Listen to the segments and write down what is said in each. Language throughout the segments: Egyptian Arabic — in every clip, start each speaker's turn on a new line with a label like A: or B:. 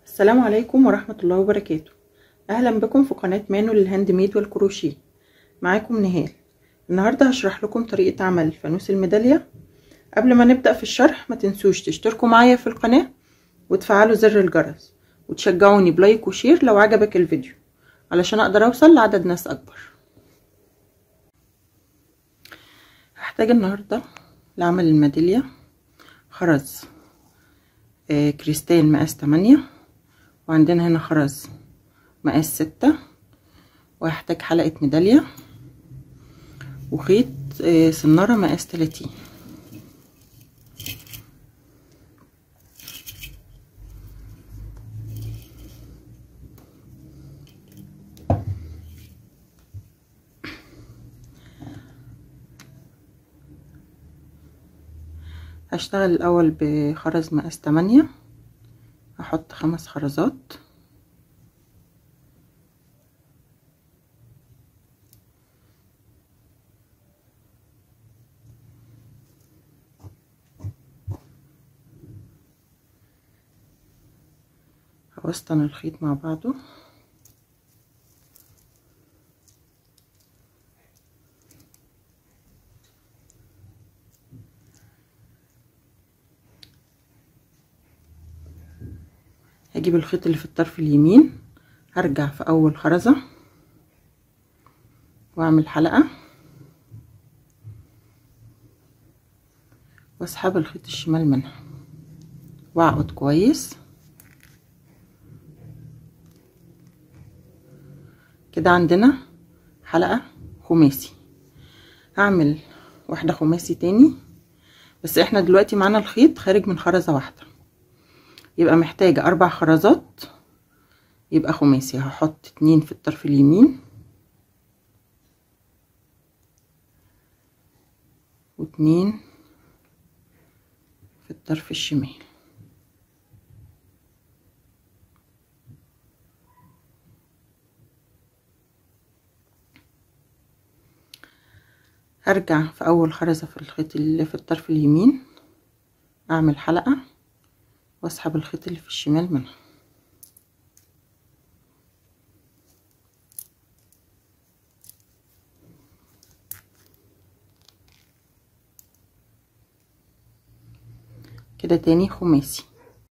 A: السلام عليكم ورحمة الله وبركاته أهلا بكم في قناة مانو للهاند ميد والكروشيه معاكم نهال النهاردة هشرح لكم طريقة عمل فانوس الميدالية قبل ما نبدأ في الشرح ما تنسوش تشتركوا معايا في القناة وتفعلوا زر الجرس وتشجعوني بلايك وشير لو عجبك الفيديو علشان أقدر أوصل لعدد ناس أكبر هحتاج النهاردة لعمل الميدالية خرز آه كريستال مقاس تمانية وعندنا هنا خرز مقاس ستة وهحتاج حلقة ميدالية وخيط آه سنارة مقاس تلاتين هشتغل الاول بخرز مقاس تمانية هحط خمس خرزات هوسطن الخيط مع بعضه هجيب الخيط اللي في الطرف اليمين هرجع في اول خرزة واعمل حلقة واسحب الخيط الشمال منها واعقد كويس كده عندنا حلقة خماسي هعمل واحدة خماسي تاني بس احنا دلوقتي معانا الخيط خارج من خرزة واحدة يبقى محتاجة أربع خرزات يبقى خماسي هحط اتنين في الطرف اليمين واتنين في الطرف الشمال هرجع في أول خرزة في الخيط اللي في الطرف اليمين أعمل حلقة واسحب الخيط اللي في الشمال منها كده تاني خماسي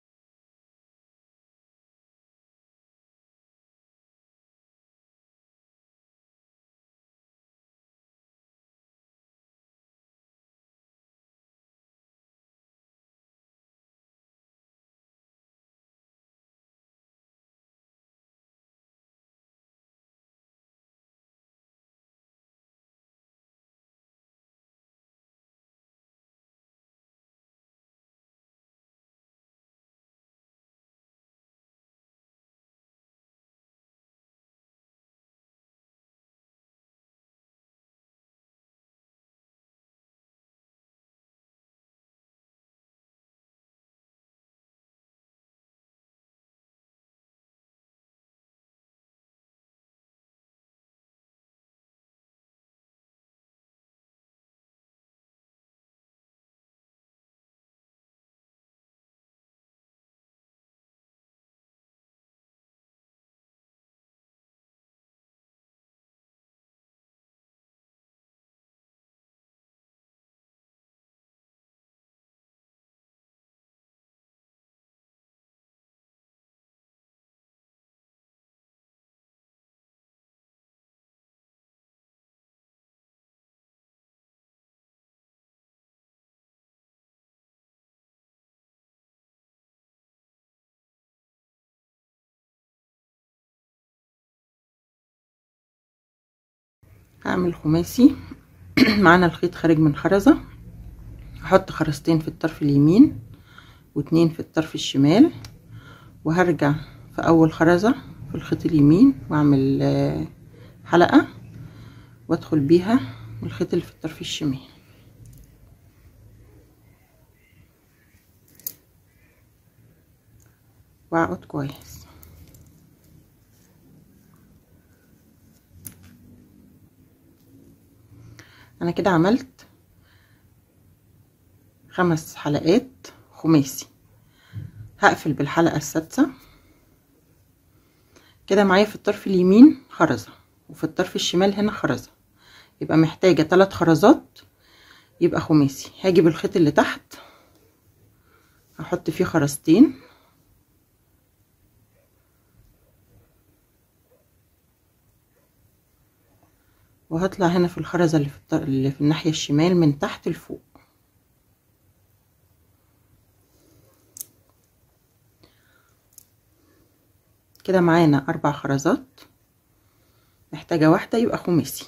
A: هعمل خماسي معانا الخيط خارج من خرزة هحط خرزتين في الطرف اليمين واتنين في الطرف الشمال وهرجع في اول خرزة في الخيط اليمين واعمل حلقة وادخل بيها الخيط اللي في الطرف الشمال واعقد كويس انا كده عملت خمس حلقات خماسي هقفل بالحلقة السادسة كده معايا في الطرف اليمين خرزة وفي الطرف الشمال هنا خرزة يبقى محتاجة ثلاث خرزات يبقى خماسي هاجي بالخيط اللي تحت هحط فيه خرزتين وهطلع هنا في الخرزة اللي في, اللي في الناحية الشمال من تحت لفوق كده معانا اربع خرزات محتاجة واحدة يبقى خماسي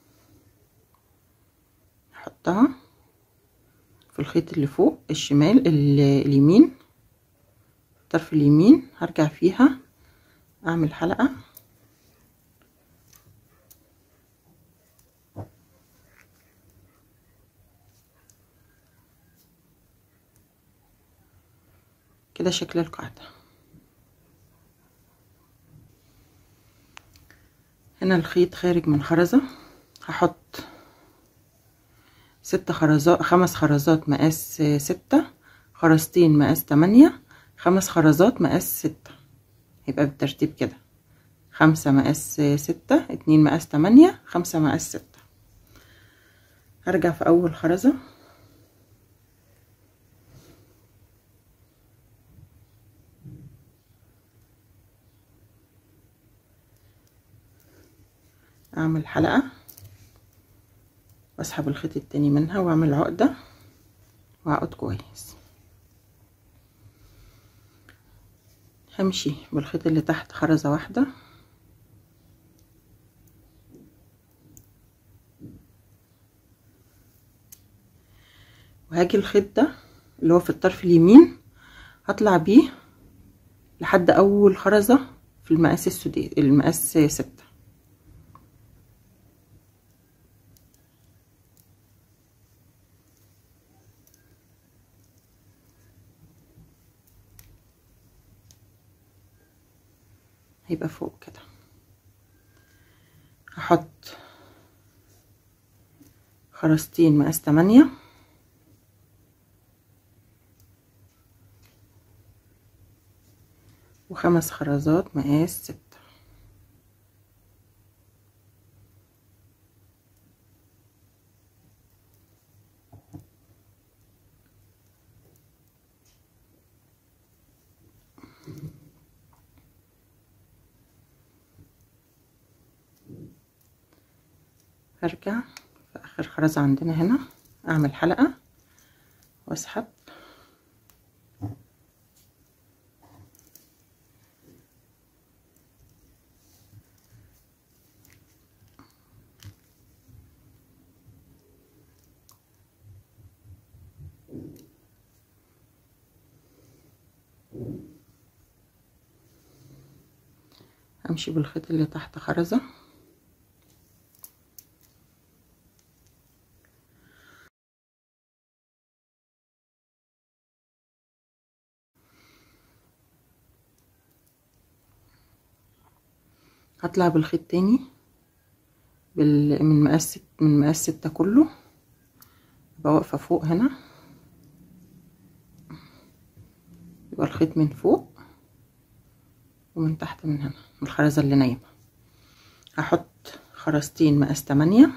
A: هحطها في الخيط اللي فوق الشمال اليمين الطرف اليمين هرجع فيها اعمل حلقة كده شكل القاعدة هنا الخيط خارج من خرزة هحط ست خرزات خمس خرزات مقاس ستة خرزتين مقاس تمانية خمس خرزات مقاس ستة هيبقى بالترتيب كده خمسة مقاس ستة اتنين مقاس تمانية خمسة مقاس ستة هرجع في أول خرزة اعمل حلقة واسحب الخيط التاني منها واعمل عقدة واعقد كويس همشي بالخيط اللي تحت خرزة واحدة وهاجي الخيط ده اللي هو في الطرف اليمين هطلع بيه لحد اول خرزة في المقاس السداسي المقاس ستة هيبقى فوق كده هحط خرزتين مقاس تمانية وخمس خرزات مقاس ستة هرجع في اخر خرزة عندنا هنا اعمل حلقة واسحب امشي بالخيط اللي تحت خرزه هطلع بالخيط تاني بال... من مقاس من مقاس ستة كله يبقى واقفة فوق هنا يبقى الخيط من فوق ومن تحت من هنا من الخرزة اللي نايمة هحط خرزتين مقاس تمانية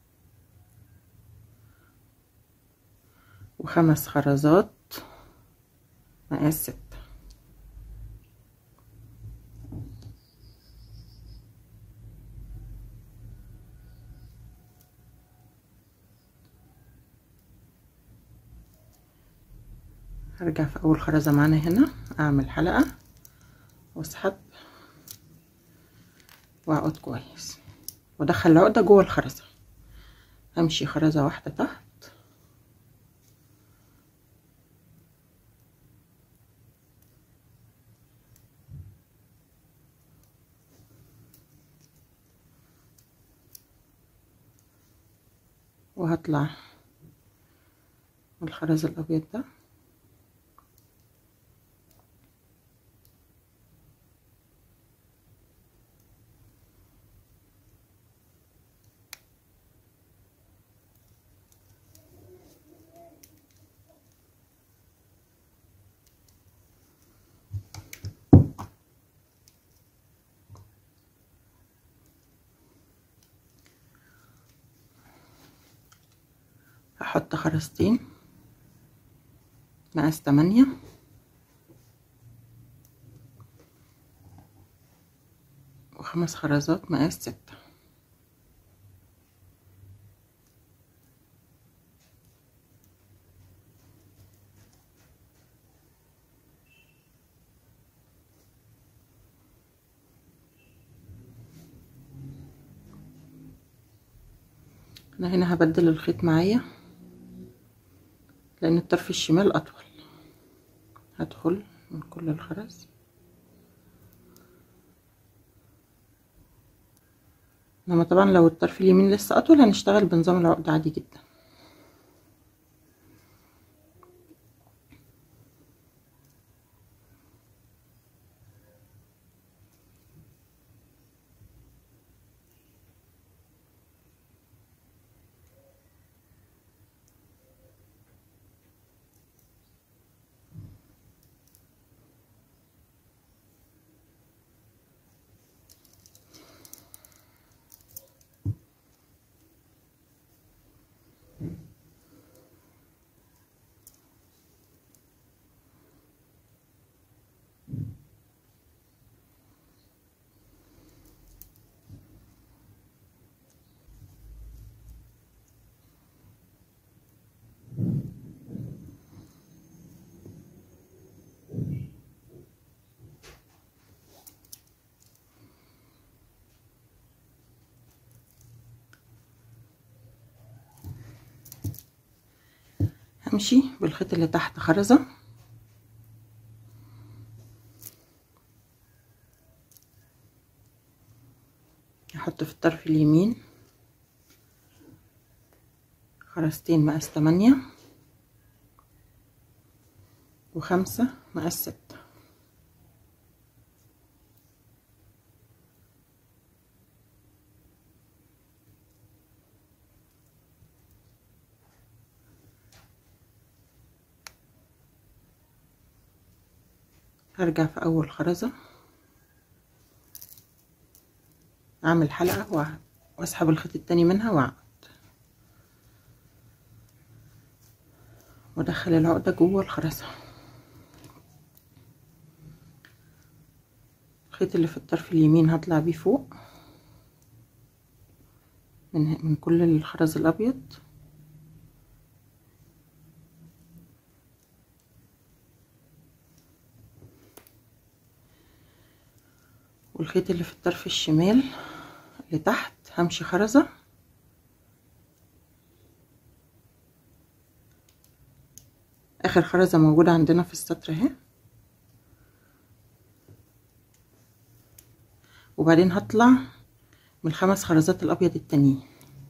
A: وخمس خرزات مقاس ستة هرجع في اول خرزة معانا هنا اعمل حلقة واسحب واعقد كويس وادخل العقدة جوه الخرزة امشي خرزة واحدة تحت وهطلع الخرز الابيض ده هحط خرزتين مقاس تمانية وخمس خرزات مقاس ستة انا هنا هبدل الخيط معايا لان الطرف الشمال اطول هدخل من كل الخرز انما طبعا لو الطرف اليمين لسه اطول هنشتغل بنظام العقد عادي جدا همشي بالخيط اللي تحت خرزة احط في الطرف اليمين خرزتين مقاس تمانية وخمسة مقاس ستة هرجع في اول خرزة اعمل حلقة واسحب الخيط التاني منها واعقد وادخل العقدة جوه الخرزة الخيط اللي في الطرف اليمين هطلع بيه فوق من من كل الخرز الابيض والخيط اللي في الطرف الشمال لتحت همشي خرزة اخر خرزة موجودة عندنا في السطر اهي وبعدين هطلع من الخمس خرزات الابيض التانيين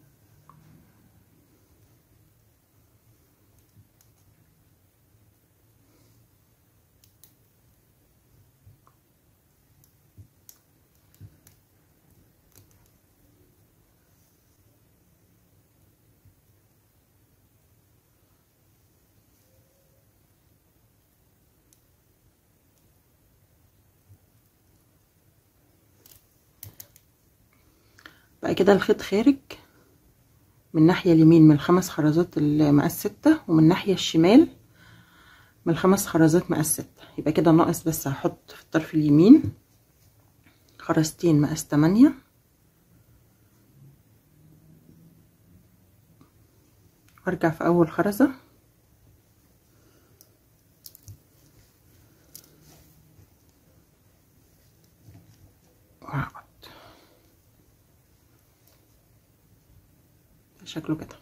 A: بقى كده الخيط خارج من الناحية اليمين من الخمس خرزات المقاس ستة ومن الناحية الشمال من الخمس خرزات مقاس ستة يبقى كده ناقص بس هحط في الطرف اليمين خرزتين مقاس تمانية وارجع في اول خرزة وهعقد شكله كده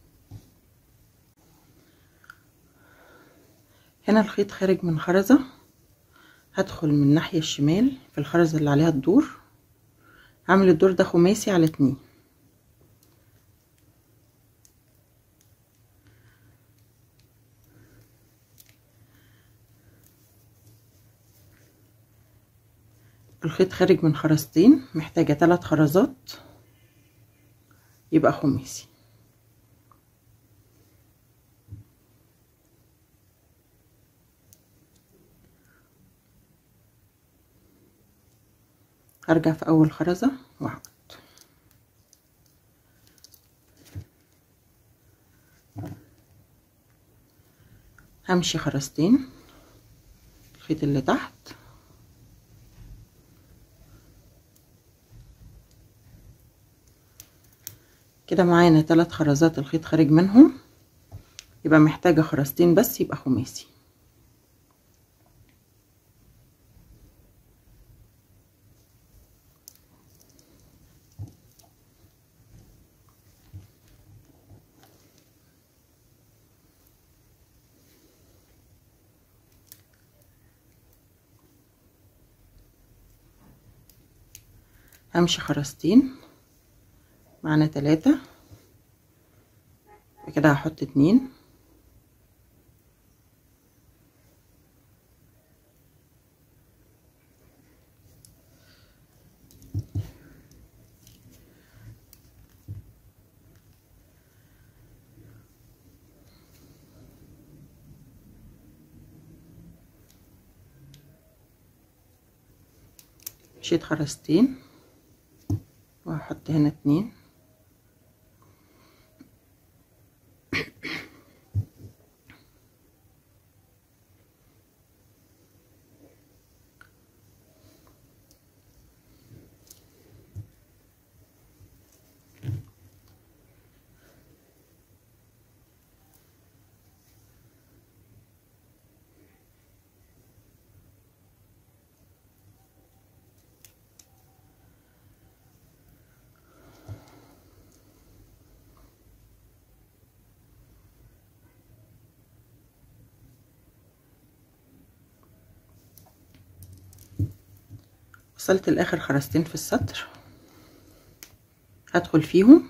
A: هنا الخيط خارج من خرزة هدخل من الناحية الشمال في الخرزة اللي عليها الدور هعمل الدور ده خماسي على اتنين الخيط خارج من خرزتين محتاجة تلات خرزات يبقى خماسي هرجع في اول خرزة واعقد همشي خرزتين الخيط اللي تحت كده معانا ثلاث خرزات الخيط خارج منهم يبقى محتاجة خرزتين بس يبقى خماسي همشي خرزتين معانا تلاتة كده هحط اتنين مشيت خرزتين وهحط هنا اتنين وصلت لاخر خرزتين في السطر هدخل فيهم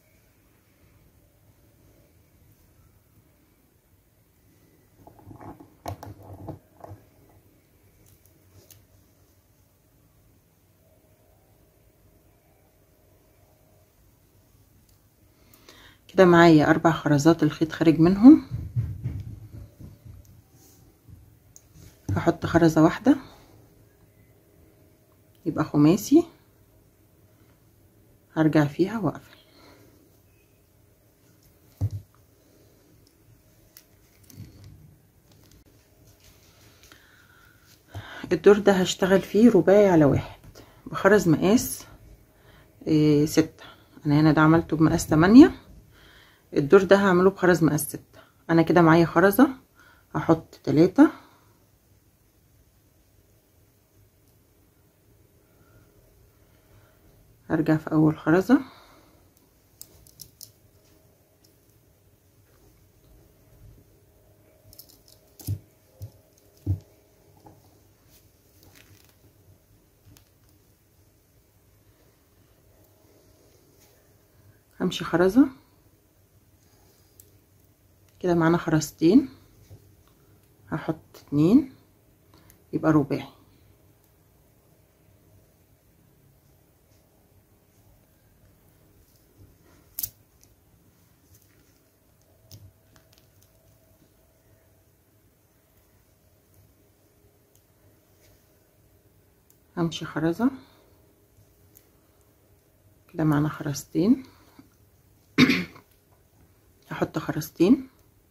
A: كده معايا اربع خرزات الخيط خارج منهم هحط خرزة واحدة يبقى خماسي هرجع فيها واقفل الدور ده هشتغل فيه رباعي على واحد بخرز مقاس إيه ستة انا هنا ده عملته بمقاس تمانية الدور ده هعمله بخرز مقاس ستة انا كده معايا خرزة هحط تلاتة هرجع في اول خرزة همشي خرزة كده معانا خرزتين هحط اتنين يبقى رباعي همشي خرزة كده معانا خرزتين هحط خرزتين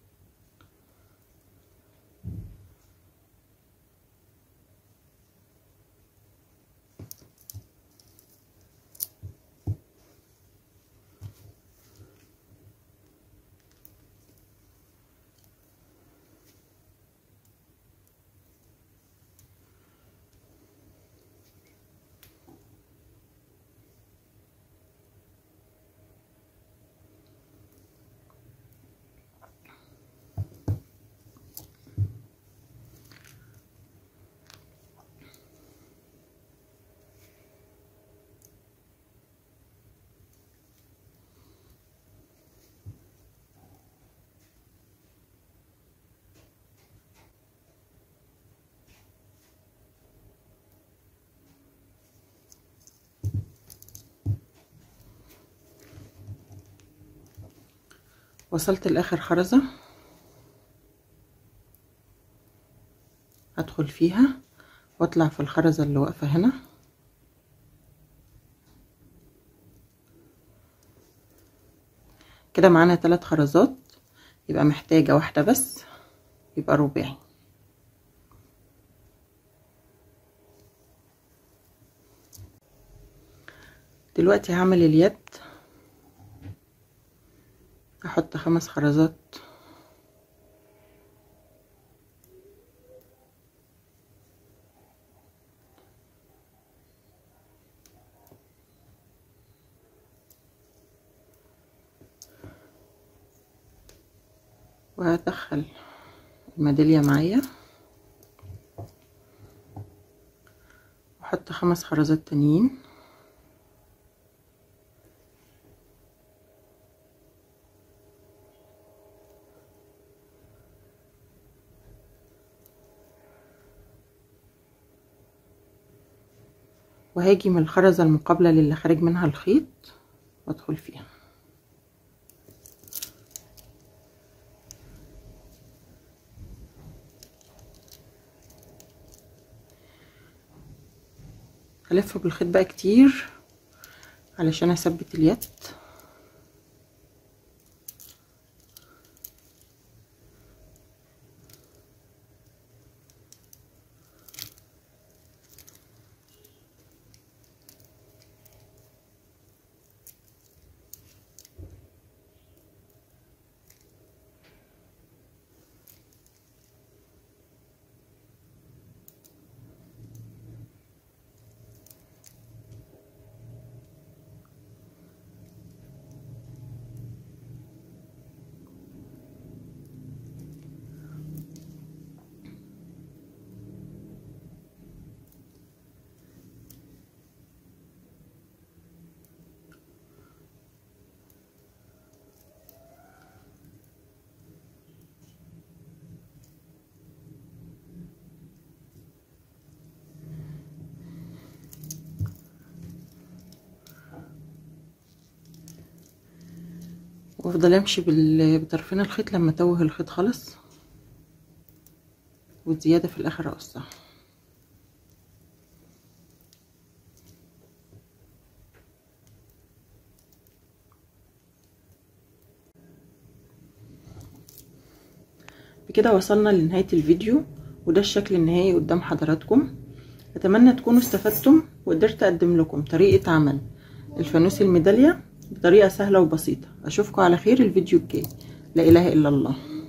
A: وصلت لاخر خرزة هدخل فيها واطلع في الخرزة اللي واقفة هنا كده معانا ثلاث خرزات يبقى محتاجة واحدة بس يبقى رباعي دلوقتي هعمل اليد هحط خمس خرزات وهدخل الميدالية معايا واحط خمس خرزات تانيين وهاجي من الخرزة المقابلة للي خارج منها الخيط وادخل فيها هلف بالخيط بقى كتير علشان اثبت اليد وافضل امشي بطرفين الخيط لما توه الخيط خالص والزياده في الاخر اقصها بكده وصلنا لنهايه الفيديو وده الشكل النهائي قدام حضراتكم اتمنى تكونوا استفدتم وقدرت اقدم لكم طريقه عمل الفانوس الميداليه بطريقة سهلة وبسيطة أشوفكم على خير الفيديو الجاي لا إله إلا الله